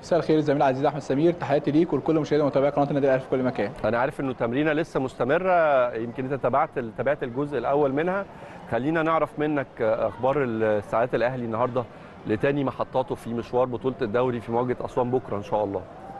مساء الخير الزميل العزيز احمد سمير تحياتي ليك ولكل مشاهدي ومتابعي قناه النادي الاهلي في كل مكان انا عارف انه تمرينه لسه مستمره يمكن انت تابعت تابعت الجزء الاول منها خلينا نعرف منك اخبار الساعات الاهلي النهارده لتاني محطاته في مشوار بطوله الدوري في مواجهه اسوان بكره ان شاء الله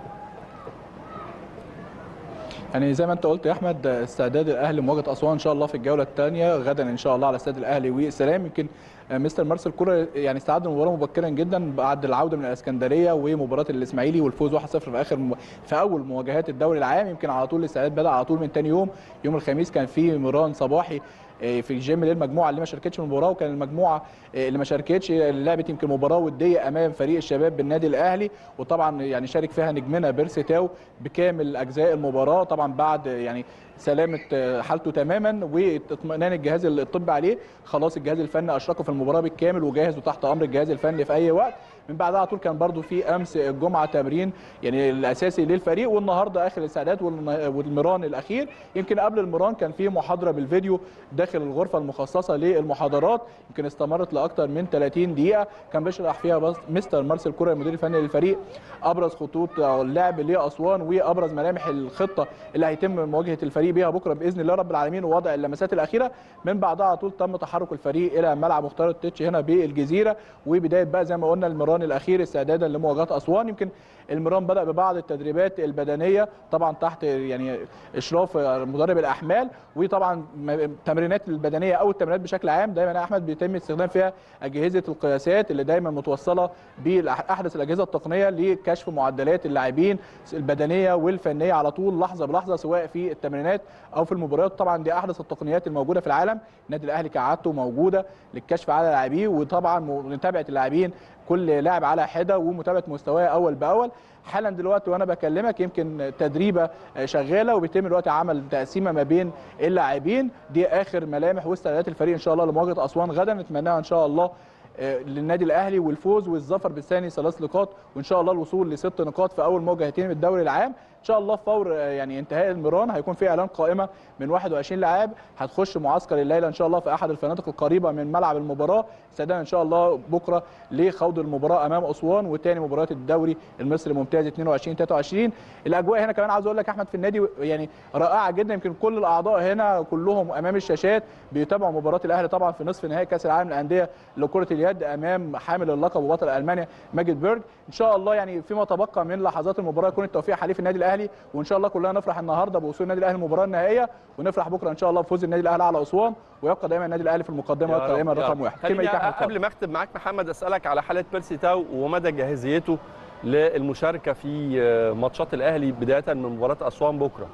يعني زي ما انت قلت يا احمد استعداد الاهلي لمواجهه اسوان ان شاء الله في الجوله الثانيه غدا ان شاء الله على استاد الاهلي والسلام يمكن مستر مارسيل كولر يعني استعد المباراه مبكرا جدا بعد العوده من الاسكندريه ومباراه الاسماعيلي والفوز 1-0 في اخر م... في اول مواجهات الدوري العام يمكن على طول الاستعداد بدا على طول من ثاني يوم يوم الخميس كان في مران صباحي في الجيم للمجموعه اللي ما شاركتش في المباراه وكان المجموعه اللي ما شاركتش لعبت يمكن مباراه وديه امام فريق الشباب بالنادي الاهلي وطبعا يعني شارك فيها نجمنا بيرسي تاو بكامل اجزاء المباراه طبعا بعد يعني سلامه حالته تماما واطمئنان الجهاز الطبي عليه خلاص الجهاز الفني اشركه في المباراه بالكامل وجاهز وتحت امر الجهاز الفني في اي وقت من بعدها على طول كان برده في امس الجمعه تمرين يعني الاساسي للفريق والنهارده اخر الاستعداد والمران الاخير يمكن قبل المران كان في محاضره بالفيديو داخل الغرفه المخصصه للمحاضرات يمكن استمرت لاكثر من 30 دقيقه كان بيشرح فيها بس مستر مارسيل كوره المدير الفني للفريق ابرز خطوط اللعب لاسوان وابرز ملامح الخطه اللي هيتم مواجهه الفريق بيها بكره باذن الله رب العالمين ووضع اللمسات الاخيره من بعدها على طول تم تحرك الفريق الى ملعب مختار التتش هنا بالجزيره وبدايه بقى زي ما قلنا المران الاخير استعدادا لمواجهه اسوان يمكن المران بدا ببعض التدريبات البدنيه طبعا تحت يعني اشراف مدرب الاحمال وطبعا التمرينات البدنيه او التمرينات بشكل عام دايما يا احمد بيتم استخدام فيها اجهزه القياسات اللي دايما متوصله باحدث الاجهزه التقنيه لكشف معدلات اللاعبين البدنيه والفنيه على طول لحظه بلحظه سواء في التمرينات او في المباريات طبعا دي احدث التقنيات الموجوده في العالم النادي الاهلي كعادته موجوده للكشف على لاعبيه وطبعا متابعه اللاعبين كل لاعب على حده ومتابعه مستواه اول باول حالا دلوقتي وانا بكلمك يمكن تدريبه شغاله وبيتم دلوقتي عمل تقسيمه ما بين اللاعبين دي اخر ملامح واستعدادات الفريق ان شاء الله لمواجهه اسوان غدا نتمناها ان شاء الله للنادي الاهلي والفوز والظفر بالثاني ثلاث نقاط وان شاء الله الوصول لست نقاط في اول مواجهتين من الدوري العام ان شاء الله فور يعني انتهاء المران هيكون في اعلان قائمه من 21 لاعب هتخش معسكر الليله ان شاء الله في احد الفنادق القريبه من ملعب المباراه استعدادا ان شاء الله بكره لخوض المباراه امام اسوان وثاني مباريات الدوري المصري ممتاز 22 23 الاجواء هنا كمان عاوز اقول لك احمد في النادي يعني رائعه جدا يمكن كل الاعضاء هنا كلهم امام الشاشات بيتابعوا مباراه الاهلي طبعا في نصف نهائي كاس العالم للانديه لكره اليد امام حامل اللقب وبطل المانيا ماجد بيرج ان شاء الله يعني فيما تبقى من لحظات المباراه يكون التوفيق حليف النادي الاهلي وان شاء الله كلنا نفرح النهارده بوصول النادي الاهلي المباراه النهائيه ونفرح بكره ان شاء الله بفوز النادي الاهلي على اسوان ويبقى دايما النادي الاهلي في المقدمه ويبقى دايما رقم واحد خليني قبل ما اختم معاك محمد اسالك على حاله بيرسي تاو ومدى جاهزيته للمشاركه في ماتشات الاهلي بدايه من مباراه اسوان بكره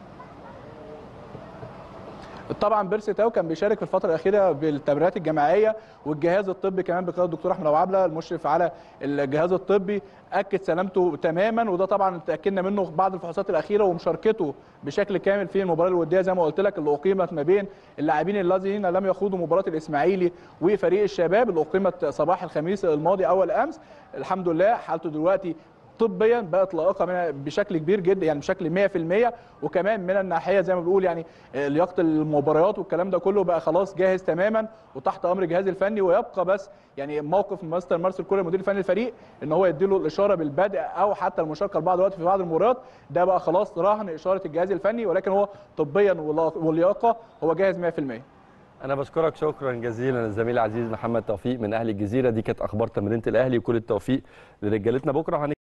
طبعا بيرسي تاو كان بيشارك في الفتره الاخيره بالتمرينات الجماعيه والجهاز الطبي كمان بقياده الدكتور احمد ابو عبله المشرف على الجهاز الطبي اكد سلامته تماما وده طبعا تاكدنا منه بعد الفحوصات الاخيره ومشاركته بشكل كامل في المباراه الوديه زي ما قلت لك اللي اقيمت ما بين اللاعبين الذين لم يخوضوا مباراه الاسماعيلي وفريق الشباب اللي اقيمت صباح الخميس الماضي اول امس الحمد لله حالته دلوقتي طبيا بقت لائقه بشكل كبير جدا يعني بشكل 100% وكمان من الناحيه زي ما بنقول يعني لياقه المباريات والكلام ده كله بقى خلاص جاهز تماما وتحت امر الجهاز الفني ويبقى بس يعني موقف مستر مارسيل كولر المدير الفني للفريق ان هو يديله الاشاره بالبدء او حتى المشاركه لبعض الوقت في بعض المباريات ده بقى خلاص رهن اشاره الجهاز الفني ولكن هو طبيا واللياقه هو جاهز 100% انا بشكرك شكرا جزيلا الزميل العزيز محمد توفيق من اهل الجزيره دي كانت اخبار تمرينه الاهلي وكل التوفيق لرجالتنا بكره